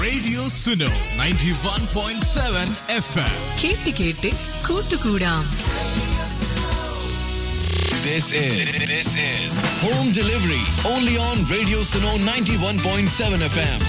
Radio Suno 91.7 FM. കേട്ട് കേട്ട് കൂട്ടുകൂടാം This is this is home delivery only on Radio Suno 91.7 FM.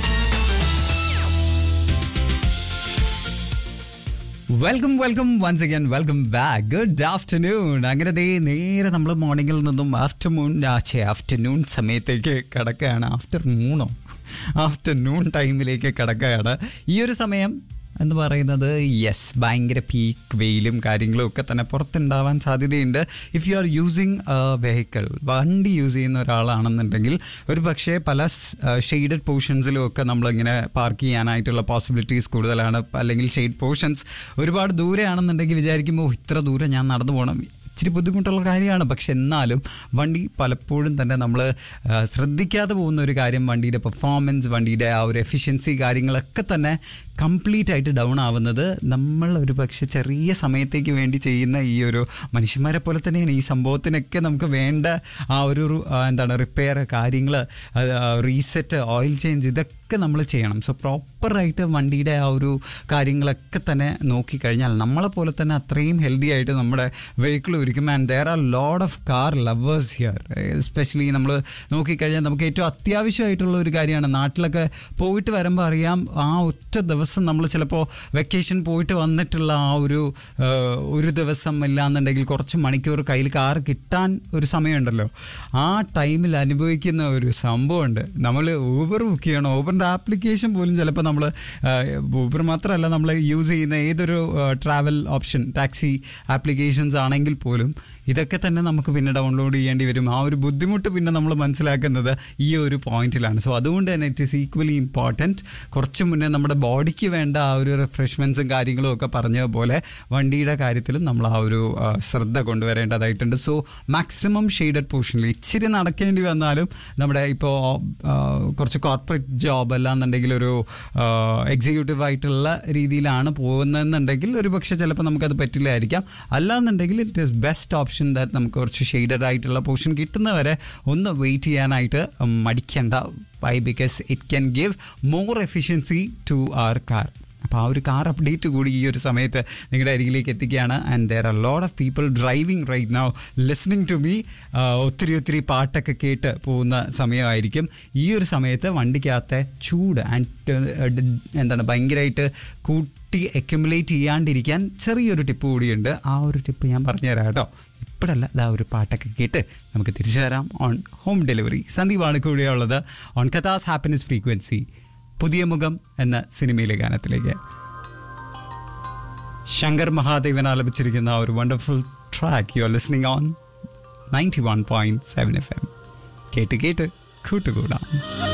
Welcome welcome once again welcome back good afternoon അങ്ങനെ ദേ നേരെ നമ്മൾ മോർണിംഗിൽ നിന്നും ആഫ്റ്റർനൂൺ ആച്ചേ ആഫ്റ്റർനൂൺ സമയത്തേക്ക് കിടക്കുകയാണ് ആഫ്റ്റർനൂണോ ആഫ്റ്റർനൂൺ ടൈമിലേക്ക് കിടക്കുകയാണ് ഈ ഒരു സമയം എന്ന് പറയുന്നത് യെസ് ഭയങ്കര പീക്ക് വെയിലും കാര്യങ്ങളും ഒക്കെ തന്നെ പുറത്തുണ്ടാവാൻ സാധ്യതയുണ്ട് if you are using vehicle വണ്ടി യൂസ് ചെയ്യുന്ന ഒരാളാണെന്നുണ്ടെങ്കിൽ ഒരു പക്ഷേ പല ഷെയ്ഡഡ് പോർഷൻസിലും ഒക്കെ നമ്മളിങ്ങനെ പാർക്ക് ചെയ്യാനായിട്ടുള്ള പോസിബിലിറ്റീസ് കൂടുതലാണ് അല്ലെങ്കിൽ ഷെയ്ഡ് പോർഷൻസ് ഒരുപാട് ദൂരെയാണെന്നുണ്ടെങ്കിൽ വിചാരിക്കുമ്പോൾ ഇത്ര ദൂരം ഞാൻ നടന്നു പോകണം ഇച്ചിരി ബുദ്ധിമുട്ടുള്ള കാര്യമാണ് പക്ഷെ എന്നാലും വണ്ടി പലപ്പോഴും തന്നെ നമ്മൾ ശ്രദ്ധിക്കാതെ പോകുന്ന ഒരു കാര്യം വണ്ടിയുടെ പെർഫോമൻസ് വണ്ടിയുടെ ആ ഒരു എഫിഷ്യൻസി കാര്യങ്ങളൊക്കെ തന്നെ കംപ്ലീറ്റ് ആയിട്ട് ഡൗൺ ആവുന്നത് നമ്മൾ ഒരു പക്ഷെ ചെറിയ സമയത്തേക്ക് വേണ്ടി ചെയ്യുന്ന ഈ ഒരു മനുഷ്യന്മാരെ പോലെ തന്നെയാണ് ഈ സംഭവത്തിനൊക്കെ നമുക്ക് വേണ്ട ആ ഒരു ആ, എന്താണ് റിപ്പയർ കാര്യങ്ങൾ റീസെറ്റ് ഓയിൽ ചേഞ്ച് ഇതൊക്കെ നമ്മൾ ചെയ്യണം സോ പ്രോപ്പറായിട്ട് വണ്ടിയുടെ ആ ഒരു കാര്യങ്ങളൊക്കെ തന്നെ നോക്കിക്കഴിഞ്ഞാൽ നമ്മളെ പോലെ തന്നെ അത്രയും ഹെൽത്തി ആയിട്ട് നമ്മുടെ വെഹിക്കിൾ ഒരുക്കും and there are load of car lovers here especially നമ്മൾ നോക്കിക്കഴിഞ്ഞാൽ നമുക്ക് ഏറ്റവും അത്യാവശ്യമായിട്ടുള്ള ഒരു കാര്യമാണ് നാട്ടിലൊക്കെ പോയിട്ട് വരുമ്പോൾ അറിയാം ആ ഒറ്റ ദിവസം നമ്മൾ ചിലപ്പോൾ വെക്കേഷൻ പോയിട്ട് വന്നിട്ടുള്ള ആ ഒരു ആ, ഒരു ദിവസം ഇല്ലാന്നുണ്ടെങ്കിൽ കുറച്ച് മണിക്കൂർ കയ്യിൽ കാർ കിട്ടാൻ ഒരു സമയമുണ്ടല്ലോ ആ ടൈമിൽ അനുഭവിക്കുന്ന ഒരു സംഭവമുണ്ട് നമ്മൾ ഊബർ ബുക്ക് ചെയ്യണം ഊബറിൻ്റെ ആപ്ലിക്കേഷൻ പോലും ചിലപ്പോൾ നമ്മൾ ഊബർ മാത്രമല്ല നമ്മൾ യൂസ് ചെയ്യുന്ന ഏതൊരു ട്രാവൽ ഓപ്ഷൻ ടാക്സി ആപ്ലിക്കേഷൻസ് ആണെങ്കിൽ പോലും ഇതൊക്കെ തന്നെ നമുക്ക് പിന്നെ ഡൗൺലോഡ് ചെയ്യേണ്ടി വരും ആ ഒരു ബുദ്ധിമുട്ട് പിന്നെ നമ്മൾ മനസ്സിലാക്കുന്നത് ഈ ഒരു പോയിന്റിലാണ് സോ അതുകൊണ്ട് തന്നെ ഇറ്റ് ഈസ് ഈക്വലി ഇമ്പോർട്ടൻറ്റ് കുറച്ച് മുന്നേ നമ്മുടെ ബോഡിക്ക് വേണ്ട ആ ഒരു റിഫ്രഷ്മെൻറ്റ്സും കാര്യങ്ങളും ഒക്കെ പറഞ്ഞതുപോലെ വണ്ടിയുടെ കാര്യത്തിലും നമ്മൾ ആ ഒരു ആ, ശ്രദ്ധ കൊണ്ടുവരേണ്ടതായിട്ടുണ്ട് സോ മാക്സിമം ഷെയ്ഡഡ് പോർഷനിൽ ഇച്ചിരി നടക്കേണ്ടി വന്നാലും നമ്മുടെ ഇപ്പോൾ കുറച്ച് കോർപ്പറേറ്റ് ജോബ് അല്ലാന്നുണ്ടെങ്കിൽ ഒരു എക്സിക്യൂട്ടീവ് ആയിട്ടുള്ള രീതിയിലാണ് പോകുന്നതെന്നുണ്ടെങ്കിൽ ഒരു പക്ഷേ ചിലപ്പോൾ നമുക്കത് പറ്റില്ലായിരിക്കാം അല്ലാന്നുണ്ടെങ്കിൽ it is best option that നമുക്ക് കുറച്ച് ഷെയ്ഡഡ് ആയിട്ടുള്ള പോർഷൻ കിട്ടുന്നവരെ ഒന്ന് വെയിറ്റ് ചെയ്യാനായിട്ട് മടിക്കേണ്ട why because it can give more efficiency to our car അപ്പോൾ ആ ഒരു കാർ അപ്ഡേറ്റ് കൂടി ഈ ഒരു സമയത്ത് നിങ്ങളുടെ അരികിലേക്ക് എത്തിക്കുകയാണ് and there are load of people driving right now listening to me ഒത്തിരി ഒത്തിരി പാട്ടൊക്കെ കേട്ട് പോകുന്ന സമയമായിരിക്കും ഈ ഒരു സമയത്ത് വണ്ടിക്കകത്തെ ചൂട് ആൻഡ് എന്താണ് ഭയങ്കരമായിട്ട് കൂട്ടി അക്യുമുലേറ്റ് ചെയ്യാണ്ടിരിക്കാൻ ചെറിയൊരു ടിപ്പ് കൂടിയുണ്ട് ആ ഒരു ടിപ്പ് ഞാൻ പറഞ്ഞുതരാം കേട്ടോ ഇപ്പോഴല്ല ഇതാ ഒരു പാട്ടൊക്കെ കേട്ട് നമുക്ക് തിരിച്ചു വരാം ഓൺ ഹോം ഡെലിവറി സന്ദീപാണ് കൂടെയുള്ളത് ഓൺ കഥാസ് ഹാപ്പിനെസ് ഫ്രീക്വൻസി പുതിയ മുഖം എന്ന സിനിമയിലെ ഗാനത്തിലേക്ക് ശങ്കർ മഹാദേവൻ ആലപിച്ചിരിക്കുന്ന ആ ഒരു wonderful track you are listening on ninety one point seven F M കേട്ട് കേട്ട് കൂട്ടുകൂടാം